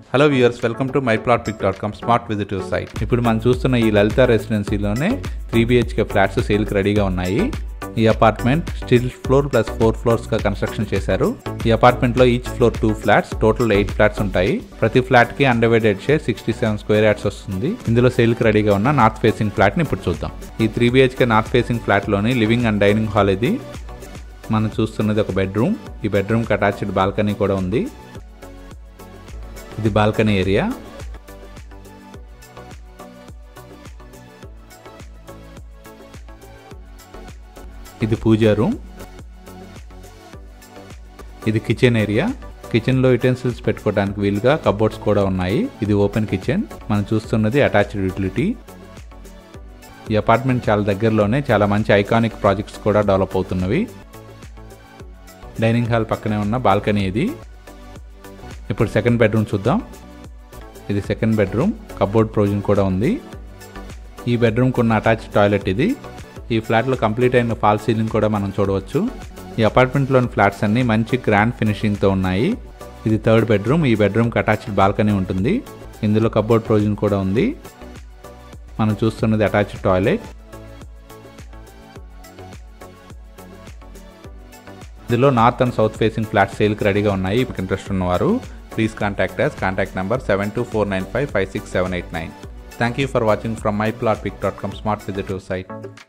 hello viewers welcome to my plot pick dot com smart విజిటివ్ site ఇప్పుడు మనం చూస్తున్న ఈ లలిత రెసిడెన్సీలోనే త్రీ బిహెచ్కే ఫ్లాట్స్ సేల్కి రెడీగా ఉన్నాయి ఈ apartment stilt floor plus four ఫ్లోర్స్గా కన్స్ట్రక్షన్ చేశారు ఈ అపార్ట్మెంట్లో each floor two flats total eight flats ఉంటాయి ప్రతి ఫ్లాట్కి undivided share sixty seven square yards వస్తుంది ఇందులో సేల్కి రెడీగా ఉన్న నార్త్ ఫేసింగ్ ఫ్లాట్ని ఇప్పుడు చూద్దాం ఈ త్రీ బిహెచ్కే నార్త్ ఫేసింగ్ ఫ్లాట్లోని లివింగ్ అండ్ డైనింగ్ హాల్ ఇది మనం చూస్తున్నది ఒక బెడ్రూమ్ ఈ బెడ్రూమ్కి అటాచ్డ్ బాల్కనీ కూడా ఉంది ఇది బాల్కనీ ఏరియా ఇది పూజా రూమ్ ఇది కిచెన్ ఏరియా కిచెన్లో యుటెన్సిల్స్ పెట్టుకోవడానికి వీలుగా కబోర్డ్స్ కూడా ఉన్నాయి ఇది ఓపెన్ కిచెన్ మనం చూస్తున్నది అటాచ్డ్ యూటిలిటీ ఈ అపార్ట్మెంట్ చాలా దగ్గరలోనే చాలా మంచి ఐకానిక్ ప్రాజెక్ట్స్ కూడా డెవలప్ అవుతున్నవి డైనింగ్ హాల్ పక్కనే ఉన్న బాల్కనీ ఇది ఇప్పుడు సెకండ్ బెడ్రూమ్ చూద్దాం ఇది సెకండ్ బెడ్రూమ్ కబోర్డ్ ప్రొవిజన్ కూడా ఉంది ఈ బెడ్రూమ్కి ఉన్న అటాచ్ టాయిలెట్ ఇది ఈ ఫ్లాట్లో కంప్లీట్ అయిన ఫాల్ సీలింగ్ కూడా మనం చూడవచ్చు ఈ అపార్ట్మెంట్లోని ఫ్లాట్స్ అన్నీ మంచి గ్రాండ్ ఫినిషింగ్తో ఉన్నాయి ఇది థర్డ్ బెడ్రూమ్ ఈ బెడ్రూమ్కి అటాచ్డ్ బాల్కనీ ఉంటుంది ఇందులో కబోర్డ్ ప్రొవిజన్ కూడా ఉంది మనం చూస్తున్నది అటాచ్డ్ టాయిలెట్ ఇందులో north and south facing flats సేల్కి రెడీగా ఉన్నాయి ఇప్పుడు ఇంట్రెస్ట్ ఉన్నవారు please contact us contact number seven two four nine five five six seven eight nine thank you for watching from my plot pick dot com smart విజిటివ్ site